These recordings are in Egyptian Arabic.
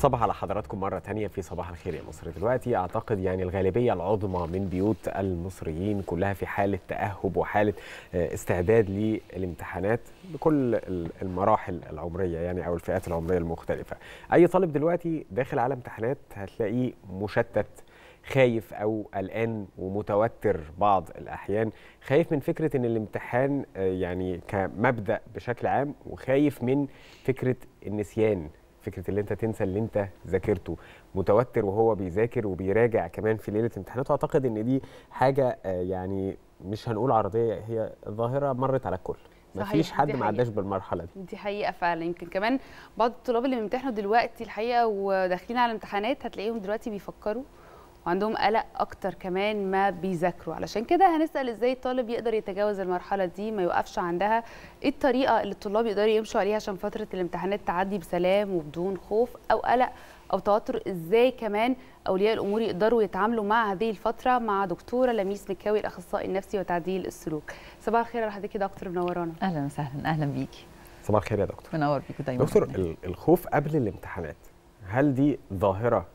بصبح على حضراتكم مرة تانية في صباح الخير يا مصر دلوقتي أعتقد يعني الغالبية العظمى من بيوت المصريين كلها في حالة تأهب وحالة استعداد للامتحانات بكل المراحل العمرية يعني أو الفئات العمرية المختلفة أي طالب دلوقتي داخل على امتحانات هتلاقيه مشتت خايف او قلقان ومتوتر بعض الاحيان خايف من فكره ان الامتحان يعني كمبدا بشكل عام وخايف من فكره النسيان فكره اللي انت تنسى اللي انت ذاكرته متوتر وهو بيذاكر وبيراجع كمان في ليله امتحاناته اعتقد ان دي حاجه يعني مش هنقول عرضيه هي ظاهره مرت على الكل مفيش حد ما عداش بالمرحله دي دي حقيقه فعلا يمكن كمان بعض الطلاب اللي بيمتحنوا دلوقتي الحقيقه وداخلين على الامتحانات هتلاقيهم دلوقتي بيفكروا وعندهم قلق اكتر كمان ما بيذاكروا علشان كده هنسال ازاي الطالب يقدر يتجاوز المرحله دي ما يوقفش عندها ايه الطريقه اللي الطلاب يقدروا يمشوا عليها عشان فتره الامتحانات تعدي بسلام وبدون خوف او قلق او توتر ازاي كمان اولياء الامور يقدروا يتعاملوا مع هذه الفتره مع دكتوره لميس مكاوي الاخصائي النفسي وتعديل السلوك صباح الخير على حضرتك يا دكتور منورانا اهلا وسهلا اهلا بيكي صباح الخير يا دكتور منور بيكي دايما دكتور الخوف قبل الامتحانات هل دي ظاهره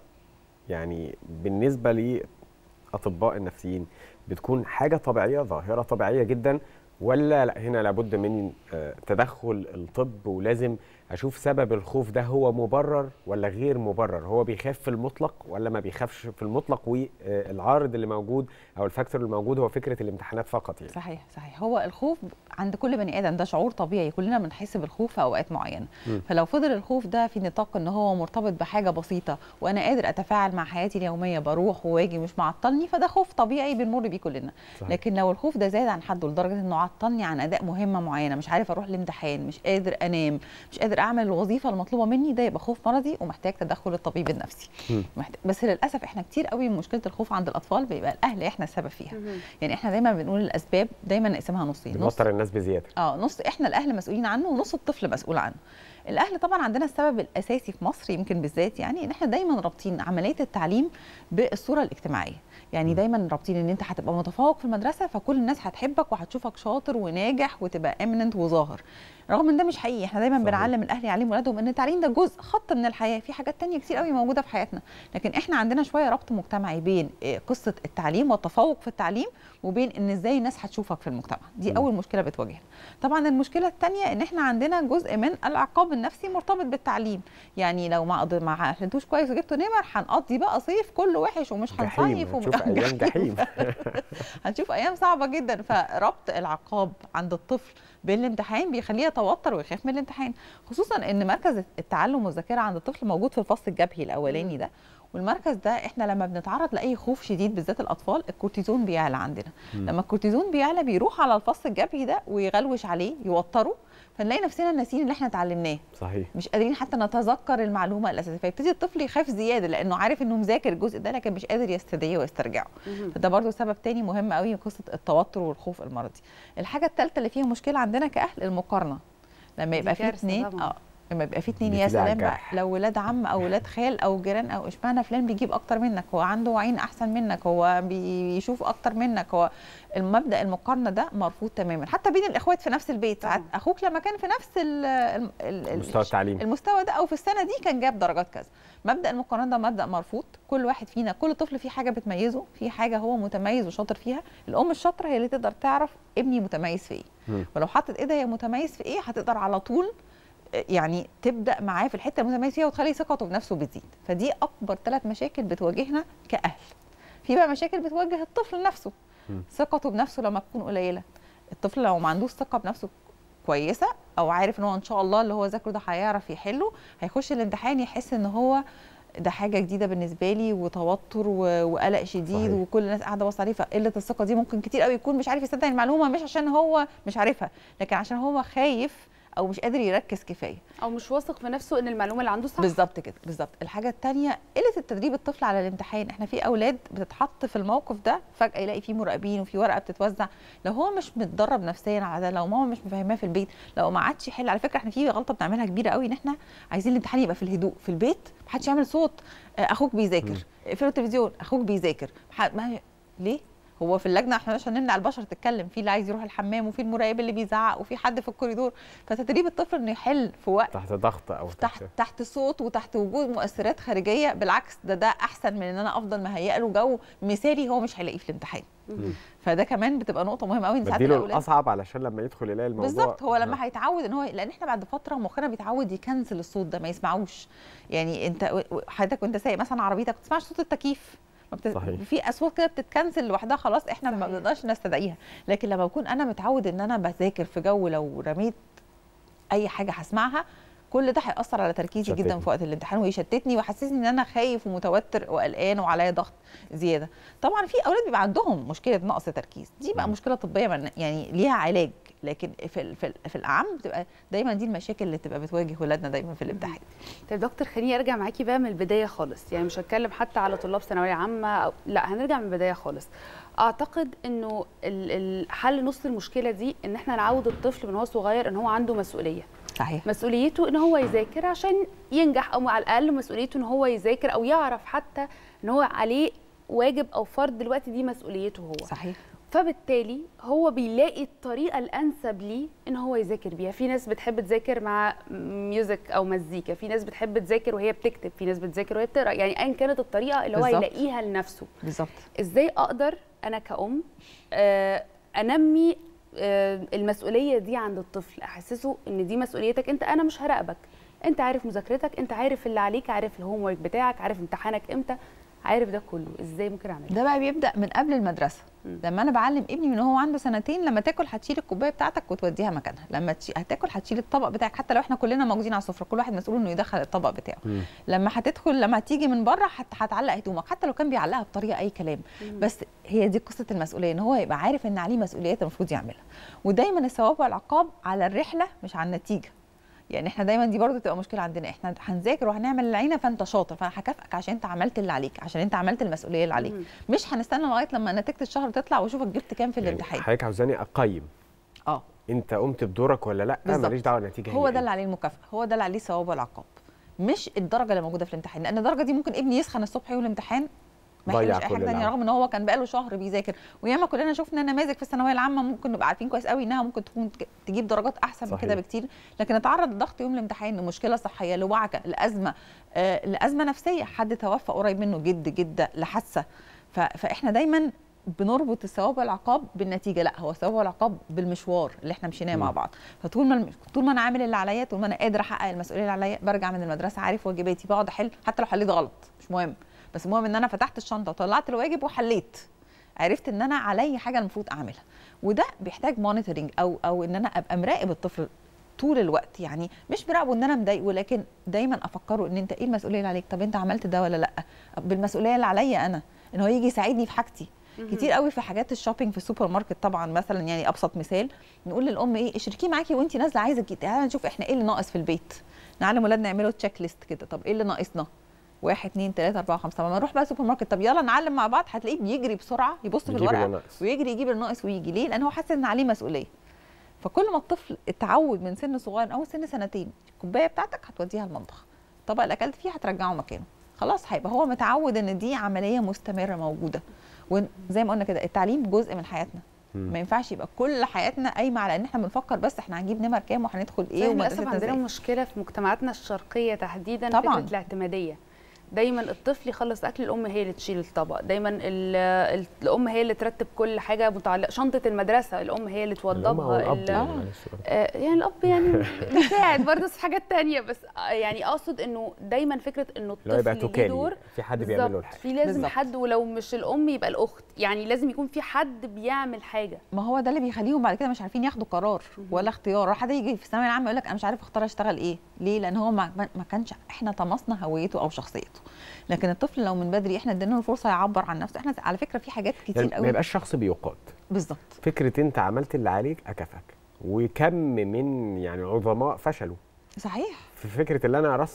يعني بالنسبه لاطباء النفسيين بتكون حاجه طبيعيه ظاهره طبيعيه جدا ولا لا هنا لابد من تدخل الطب ولازم اشوف سبب الخوف ده هو مبرر ولا غير مبرر هو بيخاف في المطلق ولا ما بيخافش في المطلق والعارض اللي موجود او الفاكتور اللي موجود هو فكره الامتحانات فقط يعني صحيح صحيح هو الخوف عند كل بني ادم ده شعور طبيعي كلنا بنحس بالخوف في اوقات معينه م. فلو فضل الخوف ده في نطاق ان هو مرتبط بحاجه بسيطه وانا قادر اتفاعل مع حياتي اليوميه بروح وواجي مش معطلني فده خوف طبيعي بنمر بيه كلنا صحيح. لكن لو الخوف ده زاد عن حده لدرجه انه عطلني عن اداء مهمه معينه مش عارف اروح الامتحان مش قادر انام مش قادر اعمل الوظيفه المطلوبه مني ده يبقى خوف مرضي ومحتاج تدخل الطبيب النفسي محتاج بس للاسف احنا كتير قوي مشكله الخوف عند الاطفال بيبقى الاهل احنا السبب فيها مم. يعني احنا دايما بنقول الاسباب دايما نقسمها نصين بنوتر الناس بزياده اه نص احنا الاهل مسؤولين عنه ونص الطفل مسؤول عنه الاهل طبعا عندنا السبب الاساسي في مصر يمكن بالذات يعني ان احنا دايما رابطين عمليه التعليم بالصوره الاجتماعيه يعني دايما رابطين ان انت هتبقى متفوق في المدرسه فكل الناس هتحبك وهتشوفك شاطر وناجح وتبقى امننت وظاهر رغم ان ده مش حقيقي احنا دايما صحيح. بنعلم الاهل يعلموا اولادهم ان التعليم ده جزء خط من الحياه في حاجات تانية كتير قوي موجوده في حياتنا لكن احنا عندنا شويه ربط مجتمعي بين قصه التعليم والتفوق في التعليم وبين ان ازاي الناس هتشوفك في المجتمع دي م. اول مشكله بتواجهنا طبعا المشكله الثانيه ان احنا عندنا جزء من العقاب النفسي مرتبط بالتعليم يعني لو ما قضي ما عملتوش كويس وجبتوا نمر هنقضي بقى صيف كله وحش ومش هنصيف هنشوف ايام جحيم هنشوف ايام صعبه جدا فربط العقاب عند الطفل بالامتحان بيخليه يتوتر ويخاف من الامتحان خصوصا ان مركز التعلم والذاكره عند الطفل موجود في الفص الجبهي الاولاني ده والمركز ده احنا لما بنتعرض لاي خوف شديد بالذات الاطفال الكورتيزون بيعلى عندنا م. لما الكورتيزون بيعلى بيروح على الفص الجبهي ده ويغلوش عليه يوتره فنلاقي نفسنا ناسيين اللي احنا اتعلمناه صحيح مش قادرين حتى نتذكر المعلومه الاساسيه فيبتدي الطفل يخاف زياده لانه عارف انه مذاكر الجزء ده لكن مش قادر يستدعيه ويسترجعه فده برضو سبب تاني مهم قوي من قصه التوتر والخوف المرضي الحاجه الثالثه اللي فيها مشكله عندنا كاهل المقارنه لما يبقى في اثنين اه لما يبقى في اتنين يا سلام بقى لو ولاد عم او ولاد خال او جيران او اشمعنى فلان بيجيب اكتر منك هو عنده عين احسن منك هو بيشوف اكتر منك هو المبدا المقارنه ده مرفوض تماما حتى بين الاخوات في نفس البيت ساعات اخوك لما كان في نفس ال ال المستوى التعليمي المستوى ده او في السنه دي كان جاب درجات كذا مبدا المقارنه ده مبدا مرفوض كل واحد فينا كل طفل فيه حاجه بتميزه في حاجه هو متميز وشاطر فيها الام الشاطره هي اللي تقدر تعرف ابني متميز في ايه ولو حطت ايدها هي متميز في ايه هتقدر على طول يعني تبدا معاه في الحته المتميز فيها وتخلي ثقته بنفسه بتزيد فدي اكبر ثلاث مشاكل بتواجهنا كاهل في بقى مشاكل بتواجه الطفل نفسه ثقته بنفسه لما تكون قليله الطفل لو ما عندوش ثقه بنفسه كويسه او عارف ان هو ان شاء الله اللي هو ذاكره ده هيعرف يحله هيخش الامتحان يحس ان هو ده حاجه جديده بالنسبه لي وتوتر وقلق شديد صحيح. وكل الناس قاعده باصه عليه فقله الثقه دي ممكن كتير قوي يكون مش عارف يصدق المعلومه مش عشان هو مش عارفها لكن عشان هو خايف او مش قادر يركز كفايه او مش واثق في نفسه ان المعلومه اللي عنده صح بالظبط كده بالظبط الحاجه الثانيه قله التدريب الطفل على الامتحان احنا في اولاد بتتحط في الموقف ده فجاه يلاقي فيه مراقبين وفي ورقه بتتوزع لو هو مش متدرب نفسيا على ده لو ماما مش مفهماه في البيت لو ما عادش يحل على فكره احنا في غلطه بنعملها كبيره قوي ان احنا عايزين الامتحان يبقى في الهدوء في البيت محدش يعمل صوت اخوك بيذاكر اقفلوا التلفزيون اخوك بيذاكر ما ليه هو في اللجنه احنا مش هنمنع البشر تتكلم في اللي عايز يروح الحمام وفي المراقب اللي بيزعق وفي حد في الكوريدور فتدريب الطفل انه يحل في وقت تحت ضغط او تحت تحت صوت وتحت وجود مؤثرات خارجيه بالعكس ده ده احسن من ان انا افضل مهيئ له جو مثالي هو مش هيلاقيه في الامتحان مم. فده كمان بتبقى نقطه مهمه قوي ان ساعات بديله الاولاد الاصعب علشان لما يدخل يلاقي الموضوع بالظبط هو لما آه. هيتعود ان هو لان احنا بعد فتره مخنا بيتعود يكنسل الصوت ده ما يسمعوش يعني انت و- و- حضرتك وانت سايق مثلا عربيتك ما تسمعش صوت التكييف ما بت... صحيح. في اصوات كده بتتكنسل لوحدها خلاص احنا ما صحيح. بنقدرش نستدعيها لكن لما اكون انا متعود ان انا بذاكر في جو لو رميت اي حاجه هسمعها كل ده هياثر على تركيزي جدا شتتني. في وقت الامتحان ويشتتني ويحسسني ان انا خايف ومتوتر وقلقان وعليا ضغط زياده طبعا في اولاد بيبقى عندهم مشكله نقص تركيز دي بقى مم. مشكله طبيه من- يعني ليها علاج لكن في ال- في, ال- في الاعم بتبقى دايما دي المشاكل اللي بتبقى بتواجه ولادنا دايما في الامتحان طيب دكتور خليني ارجع معاكي بقى من البدايه خالص يعني مش هتكلم حتى على طلاب ثانويه عامه أو لا هنرجع من البدايه خالص اعتقد انه ال- ال- حل نص المشكله دي ان احنا نعود الطفل من هو صغير ان هو عنده مسؤوليه صحيح مسؤوليته ان هو يذاكر عشان ينجح او على الاقل مسؤوليته ان هو يذاكر او يعرف حتى ان هو عليه واجب او فرض دلوقتي دي مسؤوليته هو صحيح فبالتالي هو بيلاقي الطريقه الانسب ليه ان هو يذاكر بيها في ناس بتحب تذاكر مع ميوزك او مزيكا في ناس بتحب تذاكر وهي بتكتب في ناس بتذاكر وهي بتقرا يعني ايا كانت الطريقه اللي هو بالظبط. يلاقيها لنفسه بالظبط ازاي اقدر انا كأم آه، انمي آه، المسؤوليه دي عند الطفل احسسه ان دي مسؤوليتك انت انا مش هراقبك انت عارف مذاكرتك انت عارف اللي عليك عارف الهوم ورك بتاعك عارف امتحانك امتى عارف ده كله ازاي ممكن اعمله ده بقى بيبدا من قبل المدرسه مم. لما انا بعلم ابني من هو عنده سنتين لما تاكل هتشيل الكوبايه بتاعتك وتوديها مكانها لما تشي... هتاكل هتشيل الطبق بتاعك حتى لو احنا كلنا موجودين على السفره كل واحد مسؤول انه يدخل الطبق بتاعه مم. لما هتدخل لما تيجي من بره هت... هتعلق هدومك حتى لو كان بيعلقها بطريقه اي كلام مم. بس هي دي قصه المسؤوليه ان هو يبقى عارف ان عليه مسؤوليات المفروض يعملها ودايما الثواب والعقاب على الرحله مش على النتيجه يعني احنا دايما دي برضو تبقى مشكله عندنا احنا هنذاكر وهنعمل اللي علينا فانت شاطر فانا هكافئك عشان انت عملت اللي عليك عشان انت عملت المسؤوليه اللي عليك مم. مش هنستنى لغايه لما نتيجه الشهر تطلع واشوفك جبت كام في يعني الامتحان حضرتك عاوزاني اقيم اه انت قمت بدورك ولا لا بالظبط. ماليش دعوه النتيجه هو هي ده اللي عليه المكافاه هو ده اللي عليه الثواب والعقاب مش الدرجه اللي موجوده في الامتحان لان الدرجه دي ممكن ابني يسخن الصبح يوم الامتحان ما ضيع يحلش اي كل حاجه ثانيه اللي رغم ان هو كان بقاله شهر بيذاكر وياما كلنا شفنا نماذج في الثانويه العامه ممكن نبقى عارفين كويس قوي انها ممكن تكون تج- تجيب درجات احسن من صحيح. كده بكتير لكن اتعرض لضغط يوم الامتحان لمشكله صحيه لوعكه لازمه آه لازمه نفسيه حد توفى قريب منه جد جده لحادثه ف- فاحنا دايما بنربط الثواب والعقاب بالنتيجه لا هو الثواب والعقاب بالمشوار اللي احنا مشيناه مع مم. بعض فطول ما الم- طول ما انا عامل اللي عليا طول ما انا قادر احقق المسؤوليه اللي عليا برجع من المدرسه عارف واجباتي بقعد احل حتى لو حليت غلط مش مهم بس المهم ان انا فتحت الشنطه وطلعت الواجب وحليت عرفت ان انا علي حاجه المفروض اعملها وده بيحتاج مونيتورنج او او ان انا ابقى مراقب الطفل طول الوقت يعني مش مراقبه ان انا مضايقه لكن دايما افكره ان انت ايه المسؤوليه اللي عليك طب انت عملت ده ولا لا بالمسؤوليه اللي عليا انا ان هو يجي يساعدني في حاجتي كتير قوي في حاجات الشوبينج في السوبر ماركت طبعا مثلا يعني ابسط مثال نقول للام ايه اشركيه معاكي وانت نازله عايزه تجي تعالى نشوف احنا ايه اللي ناقص في البيت نعلم ولادنا يعملوا تشيك ليست كده طب ايه اللي ناقصنا واحد اتنين تلاته اربعه خمسه طب ما نروح بقى سوبر ماركت طب يلا نعلم مع بعض هتلاقيه بيجري بسرعه يبص في يجيب اللي الورقه ناقص. ويجري يجيب الناقص ويجي ليه لان هو حاسس ان عليه مسؤوليه فكل ما الطفل اتعود من سن صغير او سن سنتين الكوبايه بتاعتك هتوديها المطبخ الطبق اللي اكلت فيه هترجعه مكانه خلاص هيبقى هو متعود ان دي عمليه مستمره موجوده وزي ما قلنا كده التعليم جزء من حياتنا مم. ما ينفعش يبقى كل حياتنا قايمه على ان احنا بنفكر بس احنا هنجيب نمر كام وهندخل ايه ايه للاسف ومدرستنا عندنا ازاي مشكله في مجتمعاتنا الشرقيه تحديدا طبعاً. فكره الاعتماديه دايما الطفل يخلص اكل الام هي اللي تشيل الطبق دايما ال- ال- الام هي اللي ترتب كل حاجه متعلقه شنطه المدرسه الام هي اللي الأم أو توضبها الأب ال- يعني آه. معلش. آه، يعني الاب يعني بيساعد برضه في حاجات تانية بس آه، يعني اقصد انه دايما فكره انه اللي هو يبقى الطفل ليه توكالي دور في حد بيعمل له بالظبط. الحاجه في لازم بالظبط. حد ولو مش الام يبقى الاخت يعني لازم يكون في حد بيعمل حاجه ما هو ده اللي بيخليهم بعد كده مش عارفين ياخدوا قرار ولا اختيار ولا حد يجي في الثانويه العامه يقول لك انا مش عارف اختار اشتغل ايه ليه لان هو ما, ما- ما كانش احنا طمسنا هويته او شخصيته لكن الطفل لو من بدري احنا ادينا له فرصه يعبر عن نفسه احنا على فكره في حاجات كتير يعني ما قوي يبقاش شخص بيقاد بالظبط فكره انت عملت اللي عليك اكافئك وكم من يعني عظماء فشلوا صحيح في فكره اللي انا ارسخ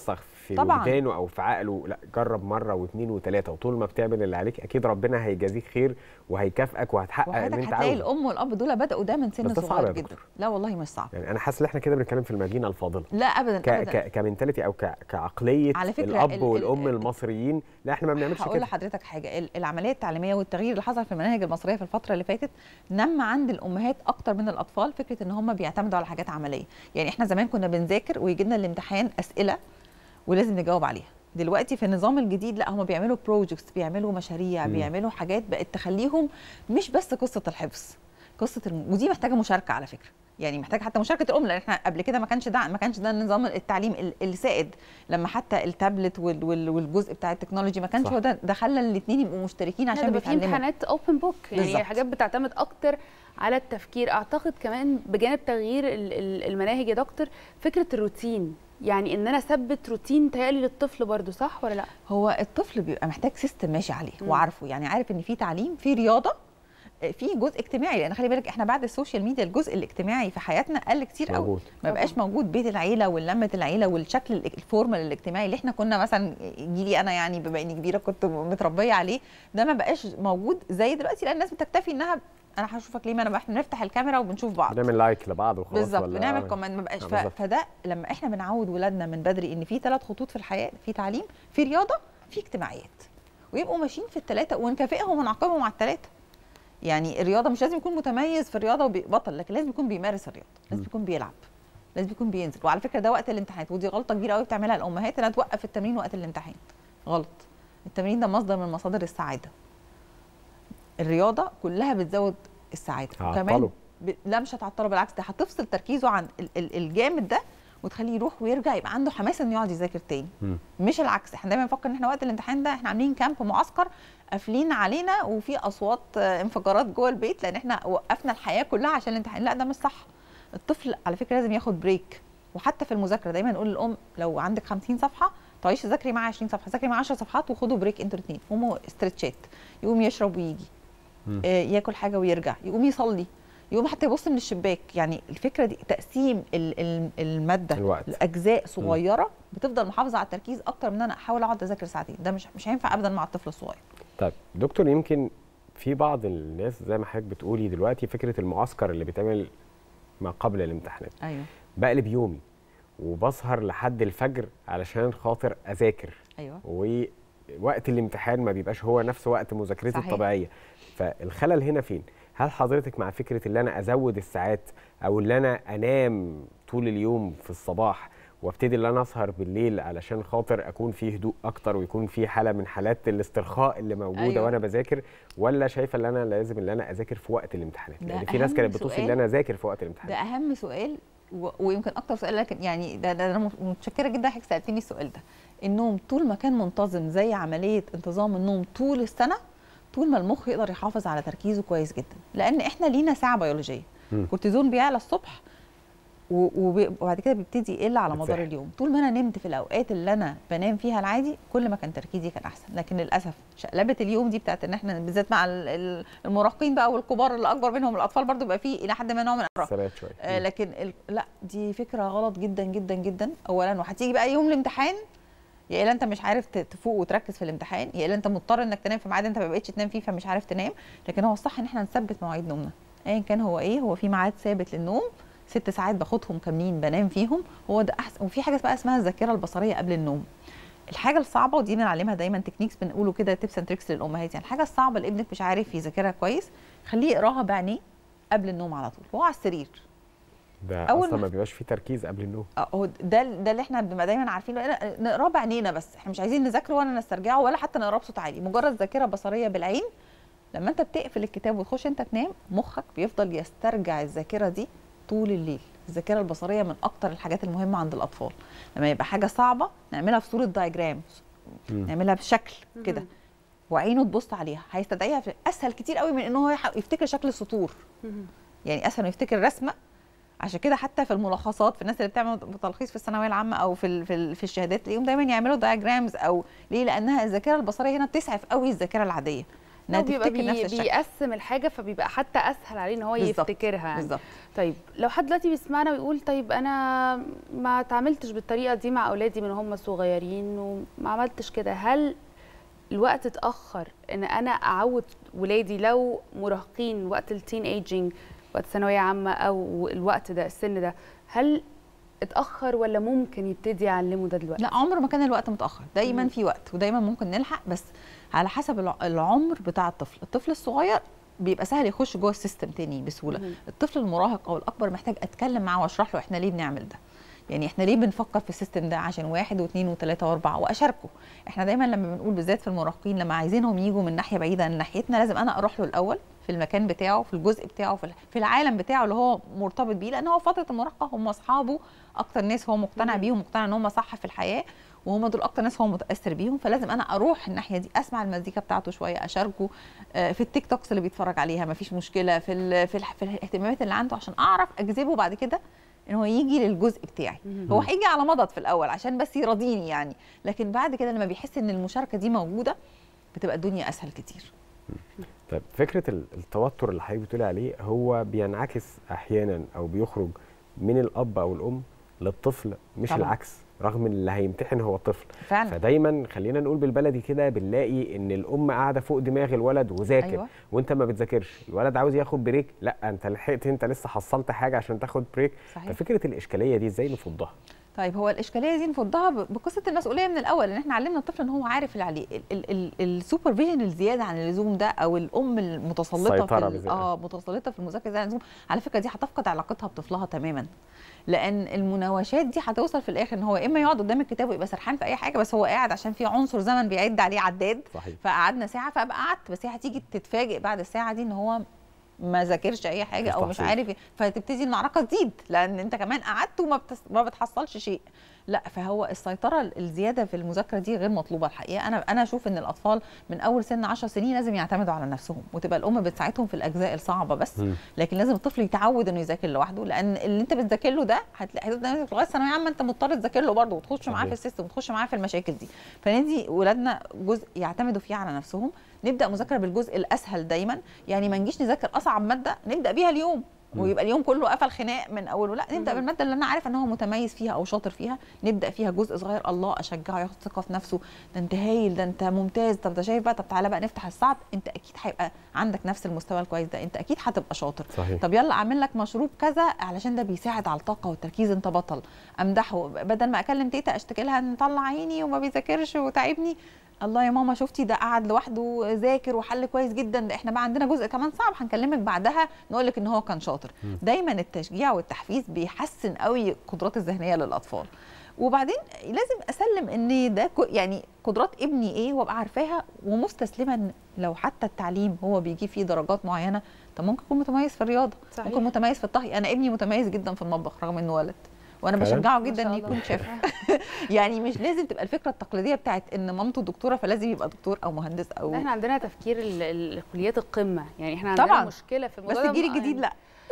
في طبعاً. وجدانه او في عقله لا جرب مره واثنين وثلاثه وطول ما بتعمل اللي عليك اكيد ربنا هيجازيك خير وهيكافئك وهتحقق اللي وحضرتك انت هتلاقي عاوزه الام والاب دول بداوا ده من بس سن ده صعب صغير يا جدا دكتور. لا والله مش صعب يعني انا حاسس ان احنا كده بنتكلم في المدينه الفاضله لا ابدا ك ابدا ك كمنتاليتي او ك كعقليه على فكرة الاب ال- والام ال- المصريين لا احنا ما بنعملش هقول كده لحضرتك حاجه ال- العمليه التعليميه والتغيير اللي حصل في المناهج المصريه في الفتره اللي فاتت نم عند الامهات اكتر من الاطفال فكره ان هم بيعتمدوا على حاجات عمليه يعني احنا زمان كنا بنذاكر ويجي لنا الامتحان اسئله ولازم نجاوب عليها دلوقتي في النظام الجديد لا هم بيعملوا بروجكتس بيعملوا مشاريع مم. بيعملوا حاجات بقت تخليهم مش بس قصه الحفظ قصه الم... ودي محتاجه مشاركه على فكره يعني محتاج حتى مشاركه الام لان احنا قبل كده ما كانش ده ما كانش ده نظام التعليم ال- السائد لما حتى التابلت وال- وال- والجزء بتاع التكنولوجي ما كانش صح. هو ده ده خلى الاثنين يبقوا مشتركين لا، عشان ده بقى في بيتعلموا امتحانات اوبن بوك يعني بالظبط. حاجات بتعتمد اكتر على التفكير اعتقد كمان بجانب تغيير ال- ال- المناهج يا دكتور فكره الروتين يعني ان انا اثبت روتين تهيألي للطفل برضو صح ولا لا هو الطفل بيبقى محتاج سيستم ماشي عليه مم. وعارفه يعني عارف ان في تعليم في رياضه في جزء اجتماعي لان خلي بالك احنا بعد السوشيال ميديا الجزء الاجتماعي في حياتنا قل كتير قوي موجود ما بقاش موجود بيت العيله واللمه العيله والشكل ال- الفورمال الاجتماعي اللي احنا كنا مثلا جيلي انا يعني بما اني كبيره كنت متربيه عليه ده ما بقاش موجود زي دلوقتي لان الناس بتكتفي انها انا هشوفك ليه ما انا احنا بنفتح الكاميرا وبنشوف بعض بنعمل لايك لبعض وخلاص بالظبط ولا بنعمل كومنت ما بقاش آه، ف... بالظبط. فده لما احنا بنعود ولادنا من بدري ان في ثلاث خطوط في الحياه في تعليم في رياضه في اجتماعيات ويبقوا ماشيين في الثلاثه ونكافئهم ونعاقبهم على الثلاثه يعني الرياضه مش لازم يكون متميز في الرياضه وبطل لكن لازم يكون بيمارس الرياضه لازم م. يكون بيلعب لازم يكون بينزل وعلى فكره ده وقت الامتحانات ودي غلطه كبيره قوي بتعملها الامهات انها توقف التمرين وقت الامتحان غلط التمرين ده مصدر من مصادر السعاده الرياضه كلها بتزود السعاده هعطله. ب... لا مش هتعطله بالعكس ده هتفصل تركيزه عن ال... ال... الجامد ده وتخليه يروح ويرجع يبقى عنده حماس انه يقعد يذاكر تاني مم. مش العكس احنا دايما نفكر ان احنا وقت الامتحان ده احنا عاملين كامب معسكر قافلين علينا وفي اصوات آه، انفجارات جوه البيت لان احنا وقفنا الحياه كلها عشان الامتحان لا ده مش صح الطفل على فكره لازم ياخد بريك وحتى في المذاكره دايما نقول للام لو عندك 50 صفحه تعيش تذاكري معاه 20 صفحه ذاكري معاه 10 صفحات وخدوا بريك انتوا الاثنين قوموا استرتشات يقوم يشرب ويجي مم. آه، ياكل حاجه ويرجع يقوم يصلي يقوم حتى يبص من الشباك يعني الفكره دي تقسيم ال- ال- الماده الوقت. لاجزاء صغيره بتفضل محافظه على التركيز اكتر من ان انا احاول اقعد اذاكر ساعتين ده مش مش هينفع ابدا مع الطفل الصغير طيب دكتور يمكن في بعض الناس زي ما حضرتك بتقولي دلوقتي فكره المعسكر اللي بيتعمل ما قبل الامتحانات ايوه بقلب يومي وبسهر لحد الفجر علشان خاطر اذاكر ايوه ووقت الامتحان ما بيبقاش هو نفس وقت مذاكرتي صحيح. الطبيعيه فالخلل هنا فين هل حضرتك مع فكره ان انا ازود الساعات او ان انا انام طول اليوم في الصباح وابتدي ان انا اسهر بالليل علشان خاطر اكون في هدوء اكتر ويكون في حاله من حالات الاسترخاء اللي موجوده أيوة. أيوة. وانا بذاكر ولا شايفه ان انا لازم ان انا اذاكر في وقت الامتحانات ده لان في ناس أهم كانت بتوصي ان سؤال. انا اذاكر في وقت ده الامتحانات اهم سؤال و... ويمكن اكتر سؤال لكن يعني ده, ده انا متشكره جدا حضرتك سالتني السؤال ده النوم طول ما كان منتظم زي عمليه انتظام النوم طول السنه طول ما المخ يقدر يحافظ على تركيزه كويس جدا لان احنا لينا ساعه بيولوجيه مم. الكورتيزون بيعلى الصبح و- وب- وبعد كده بيبتدي يقل على مدار بتسحب. اليوم طول ما انا نمت في الاوقات اللي انا بنام فيها العادي كل ما كان تركيزي كان احسن لكن للاسف شقلبه اليوم دي بتاعت ان احنا بالذات مع ال- ال- المراهقين بقى والكبار اللي اكبر منهم الاطفال برضو بيبقى فيه الى حد ما نوع من الارهاق سرعت شويه آه لكن ال... لا دي فكره غلط جدا جدا جدا اولا وهتيجي بقى يوم الامتحان يا الا انت مش عارف ت- تفوق وتركز في الامتحان يا الا انت مضطر انك تنام في ميعاد انت ما بقتش تنام فيه فمش عارف تنام لكن هو الصح ان احنا نثبت مواعيد نومنا ايا كان هو ايه هو في ميعاد ثابت للنوم ست ساعات باخدهم كاملين بنام فيهم هو ده احسن وفي حاجه بقى اسمها الذاكره البصريه قبل النوم الحاجه الصعبه ودي بنعلمها دايما تكنيكس بنقوله كده تيبس اند تريكس للامهات يعني الحاجه الصعبه اللي ابنك مش عارف يذاكرها كويس خليه يقراها بعينيه قبل النوم على طول وهو على السرير ده أول اصلا ما- ما بيبقاش فيه تركيز قبل النوم اه هو ده ده اللي احنا بنبقى دايما عارفينه لا، نقراه بعينينا بس احنا مش عايزين نذاكره ولا نسترجعه ولا حتى نقراه بصوت عالي مجرد ذاكره بصريه بالعين لما انت بتقفل الكتاب وتخش انت تنام مخك بيفضل يسترجع الذاكره دي طول الليل الذاكره البصريه من اكتر الحاجات المهمه عند الاطفال لما يبقى حاجه صعبه نعملها في صوره دايجرام مم. نعملها بشكل كده وعينه تبص عليها هيستدعيها في اسهل كتير قوي من ان هو يح- يفتكر شكل السطور يعني اسهل انه يفتكر رسمه عشان كده حتى في الملخصات في الناس اللي بتعمل تلخيص في الثانويه العامه او في ال- في, ال- في الشهادات تلاقيهم دايما يعملوا دايجرامز او ليه لانها الذاكره البصريه هنا بتسعف قوي الذاكره العاديه انها هو بيبقى تفتكر نفس بي الشكل بيقسم الحاجه فبيبقى حتى اسهل عليه ان هو بالظبط، يفتكرها يعني. بالظبط طيب لو حد دلوقتي بيسمعنا ويقول طيب انا ما اتعاملتش بالطريقه دي مع اولادي من هم صغيرين وما عملتش كده هل الوقت اتاخر ان انا اعود ولادي لو مراهقين وقت التين ايجينج وقت ثانويه عامه او الوقت ده السن ده هل اتاخر ولا ممكن يبتدي يعلمه ده دلوقتي لا عمر ما كان الوقت متاخر دايما مم. في وقت ودايما ممكن نلحق بس على حسب الع- العمر بتاع الطفل الطفل الصغير بيبقى سهل يخش جوه السيستم تاني بسهوله مهم. الطفل المراهق او الاكبر محتاج اتكلم معاه واشرح له احنا ليه بنعمل ده يعني احنا ليه بنفكر في السيستم ده عشان واحد واثنين وثلاثه واربعه واشاركه احنا دايما لما بنقول بالذات في المراهقين لما عايزينهم يجوا من ناحيه بعيده عن ناحيتنا لازم انا اروح له الاول في المكان بتاعه في الجزء بتاعه في في العالم بتاعه اللي هو مرتبط بيه لان هو فتره المراهقه هم اصحابه اكتر ناس هو مقتنع مم. بيهم مقتنع ان هم صح في الحياه وهم دول اكتر ناس هو متاثر بيهم فلازم انا اروح الناحيه دي اسمع المزيكا بتاعته شويه اشاركه آه، في التيك توكس اللي بيتفرج عليها مفيش مشكله في ال في, ال في الاهتمامات اللي عنده عشان اعرف اجذبه بعد كده ان هو يجي للجزء بتاعي مهم. هو هيجي على مضض في الاول عشان بس يراضيني يعني لكن بعد كده لما بيحس ان المشاركه دي موجوده بتبقى الدنيا اسهل كتير طيب فكره ال- التوتر اللي حضرتك بتقولي عليه هو بينعكس احيانا او بيخرج من الاب او الام للطفل مش طبعاً. العكس رغم ان اللي هيمتحن هو الطفل فعلا فدايما خلينا نقول بالبلدي كده بنلاقي ان الام قاعده فوق دماغ الولد وذاكر أيوة. وانت ما بتذاكرش الولد عاوز ياخد بريك لا انت لحقت انت لسه حصلت حاجه عشان تاخد بريك صحيح ففكره الاشكاليه دي ازاي نفضها طيب هو الاشكاليه دي نفضها ب- بقصه المسؤوليه من الاول ان احنا علمنا الطفل ان هو عارف اللي عليه السوبرفيجن الزياده عن اللزوم ده او الام المتسلطه في السيطرة ال- بزيادة. اه متسلطه في المذاكره زي عن اللزوم على فكره دي هتفقد علاقتها بطفلها تماما لان المناوشات دي هتوصل في الاخر ان هو اما يقعد قدام الكتاب ويبقى سرحان في اي حاجه بس هو قاعد عشان في عنصر زمن بيعد عليه عداد صحيح فقعدنا ساعه فابقى قعدت بس هي هتيجي تتفاجئ بعد الساعه دي ان هو ما ذاكرش اي حاجه او مش تحصيل. عارف إيه. فتبتدي المعركه تزيد لان انت كمان قعدت وما بتس... ما بتحصلش شيء لا فهو السيطره الزياده في المذاكره دي غير مطلوبه الحقيقه انا انا اشوف ان الاطفال من اول سن 10 سنين لازم يعتمدوا على نفسهم وتبقى الام بتساعدهم في الاجزاء الصعبه بس مم. لكن لازم الطفل يتعود انه يذاكر لوحده لان اللي انت بتذاكر له ده هتلاقي هتفضل لغايه ثانويه عامه انت مضطر تذاكر له برضه وتخش معاه صحيح. في السيستم وتخش معاه في المشاكل دي فندي ولادنا جزء يعتمدوا فيه على نفسهم نبدا مذاكره بالجزء الاسهل دايما يعني ما نجيش نذاكر اصعب ماده نبدا بيها اليوم مم. ويبقى اليوم كله قفل خناق من اوله لا نبدا مم. بالماده اللي انا عارف ان هو متميز فيها او شاطر فيها نبدا فيها جزء صغير الله اشجعه ياخد ثقه في نفسه ده انت هايل ده انت ممتاز طب ده شايف بقى طب تعالى بقى نفتح الصعب انت اكيد هيبقى عندك نفس المستوى الكويس ده انت اكيد هتبقى شاطر صحيح طب يلا اعمل لك مشروب كذا علشان ده بيساعد على الطاقه والتركيز انت بطل امدحه بدل ما اكلم تيتا اشتكي لها ان طلع عيني وما بيذاكرش وتعبني الله يا ماما شفتي ده قعد لوحده ذاكر وحل كويس جدا ده احنا بقى عندنا جزء كمان صعب هنكلمك بعدها نقول لك ان هو كان شاطر مم. دايما التشجيع والتحفيز بيحسن قوي القدرات الذهنيه للاطفال وبعدين لازم اسلم ان ده كو- يعني قدرات ابني ايه وابقى عارفاها ومستسلمه ان لو حتى التعليم هو بيجيب فيه درجات معينه طب ممكن يكون متميز في الرياضه صحيح. ممكن متميز في الطهي انا ابني متميز جدا في المطبخ رغم انه ولد وانا فعلاً؟ بشجعه ما جدا شاء ان الله. يكون شيف يعني مش لازم تبقى الفكره التقليديه بتاعت ان مامته دكتوره فلازم يبقى دكتور او مهندس او احنا عندنا تفكير ال- ال- الكليات القمه يعني احنا عندنا طبعاً. مشكله في بس الموضوع ده الجيل مع- الجديد لا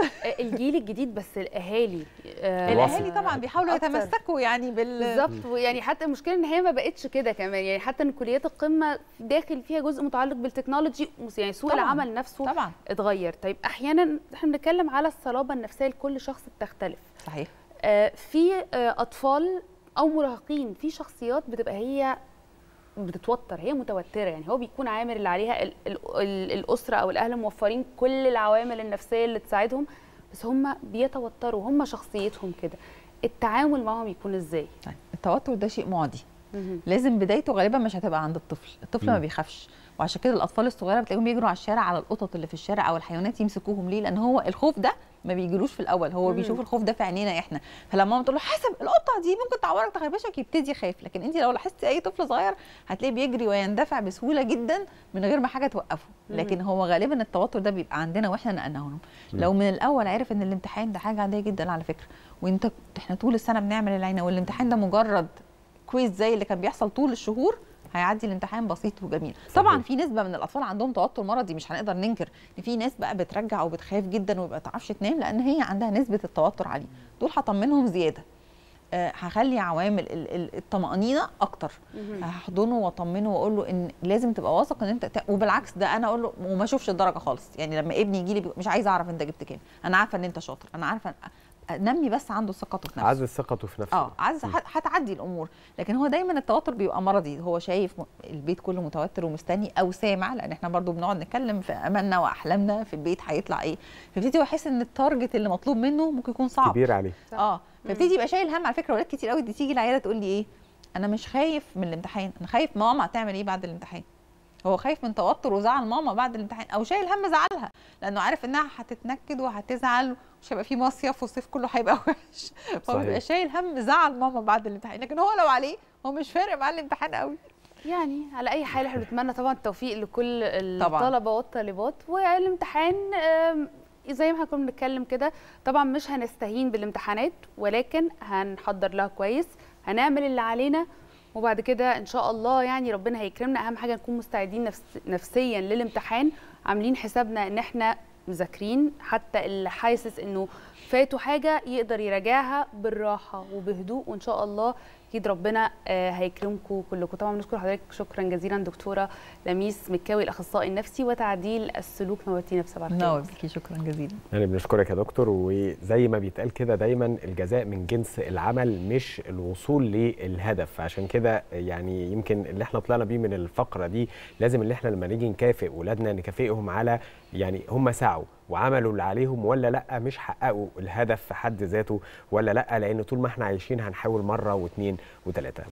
الجيل الجديد بس الاهالي آه، الاهالي طبعا بيحاولوا أكتر. يتمسكوا يعني بال بالظبط ويعني حتى المشكله ان هي ما بقتش كده كمان يعني حتى ان كليات القمه داخل فيها جزء متعلق بالتكنولوجي يعني سوق طبعاً. العمل نفسه طبعا اتغير طيب احيانا احنا بنتكلم على الصلابه النفسيه لكل شخص بتختلف صحيح آه، في آه، اطفال او مراهقين في شخصيات بتبقى هي بتتوتر هي متوتره يعني هو بيكون عامل اللي عليها ال ال ال الاسره او الاهل موفرين كل العوامل النفسيه اللي تساعدهم بس هم بيتوتروا هم شخصيتهم كده التعامل معهم يكون ازاي طيب التوتر ده شيء معدي مهم. لازم بدايته غالبا مش هتبقى عند الطفل الطفل ما مم. بيخافش وعشان كده الاطفال الصغيره بتلاقيهم بيجروا على الشارع على القطط اللي في الشارع او الحيوانات يمسكوهم ليه لان هو الخوف ده ما بيجيلوش في الاول هو مم. بيشوف الخوف ده في عينينا احنا فلما ماما تقول له حاسب القطه دي ممكن تعورك تخربشك يبتدي يخاف لكن انت لو لاحظتي اي طفل صغير هتلاقيه بيجري ويندفع بسهوله جدا من غير ما حاجه توقفه مم. لكن هو غالبا التوتر ده بيبقى عندنا واحنا نقلناهم لو من الاول عرف ان الامتحان ده حاجه عاديه جدا على فكره وانت احنا طول السنه بنعمل العينه والامتحان ده مجرد كويز زي اللي كان بيحصل طول الشهور هيعدي الامتحان بسيط وجميل صحيح. طبعا في نسبه من الاطفال عندهم توتر مرضي مش هنقدر ننكر ان في ناس بقى بترجع وبتخاف جدا وما تعرفش تنام لان هي عندها نسبه التوتر عاليه دول هطمنهم زياده آه، هخلي عوامل ال- ال- الطمانينه اكتر مهم. هحضنه واطمنه واقول له ان لازم تبقى واثق ان انت ت- وبالعكس ده انا اقول له وما اشوفش الدرجه خالص يعني لما ابني يجي لي مش عايزه اعرف انت جبت كام انا عارفه ان انت شاطر انا عارفه أن- نمي بس عنده ثقته في نفسه عزز ثقته في نفسه اه عايز هت- هتعدي الامور لكن هو دايما التوتر بيبقى مرضي هو شايف م- البيت كله متوتر ومستني او سامع لان احنا برضو بنقعد نتكلم في املنا واحلامنا في البيت هيطلع ايه فيبتدي هو يحس ان التارجت اللي مطلوب منه ممكن يكون صعب كبير عليه صح. اه فيبتدي يبقى شايل هم على فكره ولاد كتير قوي دي تيجي العياده تقول لي ايه انا مش خايف من الامتحان انا خايف ماما هتعمل ايه بعد الامتحان هو خايف من توتر وزعل ماما بعد الامتحان او شايل هم زعلها لانه عارف انها هتتنكد وهتزعل مش هيبقى في مصيف والصيف كله هيبقى وحش فهو صحيح. بيبقى شايل هم زعل ماما بعد الامتحان لكن هو لو عليه هو مش فارق معاه الامتحان قوي يعني على اي حال احنا بنتمنى طبعا التوفيق لكل طبعاً. الطلبه والطالبات والامتحان آم، زي ما احنا كنا بنتكلم كده طبعا مش هنستهين بالامتحانات ولكن هنحضر لها كويس هنعمل اللي علينا وبعد كده ان شاء الله يعني ربنا هيكرمنا اهم حاجه نكون مستعدين نفس نفسيا للامتحان عاملين حسابنا ان احنا مذاكرين حتى اللي حاسس انه فاته حاجه يقدر يراجعها بالراحه وبهدوء وان شاء الله اكيد ربنا آه، هيكرمكم كلكم طبعا بنشكر حضرتك شكرا جزيلا دكتوره لميس مكاوي الاخصائي النفسي وتعديل السلوك نورتينا في صباح الخير نور بيكي شكرا جزيلا يعني بنشكرك يا دكتور وزي ما بيتقال كده دايما الجزاء من جنس العمل مش الوصول للهدف عشان كده يعني يمكن اللي احنا طلعنا بيه من الفقره دي لازم اللي احنا لما نيجي نكافئ ولادنا نكافئهم على يعني هم سعوا وعملوا اللي عليهم ولا لا مش حققوا الهدف في حد ذاته ولا لا لان طول ما احنا عايشين هنحاول مره واثنين وثلاثه